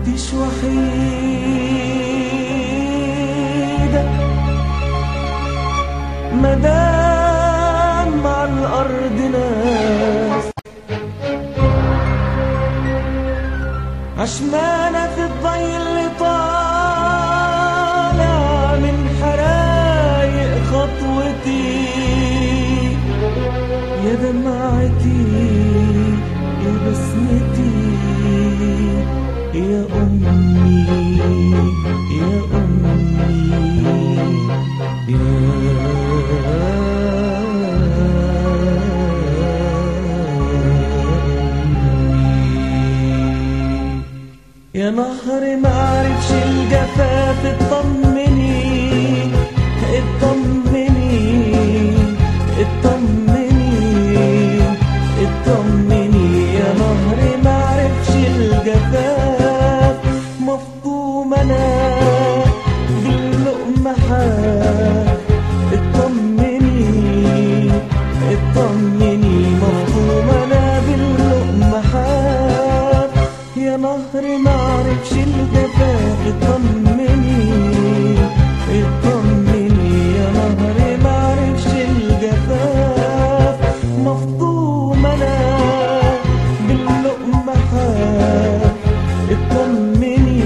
كنتش وحيدة مدام على الأرض ناس عشمانة في الضي اللي طالع من حرايق خطوتي يا دمعتي يا بسمتي يا أمي يا أمي يا يا نهر معرفش الجفاف اطمني اطمني اطمني اطمني يا نهر معرفش الجفاف مفطوم انا باللقمة حاف اطمني اطمني مفطوم انا باللقمة حاف يا نهر معرفش الجفاف اطمني اطمني يا نهر معرفش الجفاف مفطوم انا باللقمة حاف اطمني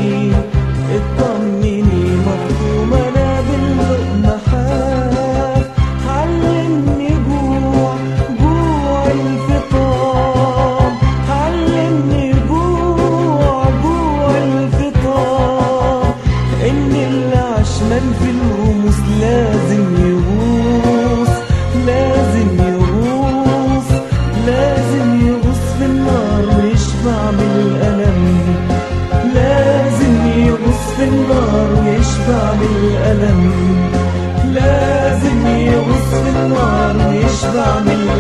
اطمني مفطوم انا باللقمة حاف علمني جوع جوع الفطام علمني جوع جوع الفطام ان اللي عشمان في الرموز لازم يغوص لازم يغوص لازم يغوص في النار ويشبع من الألم لازم يغوص في النار ويشبع من الألم لازم يغوص في النار ويشبع من الألم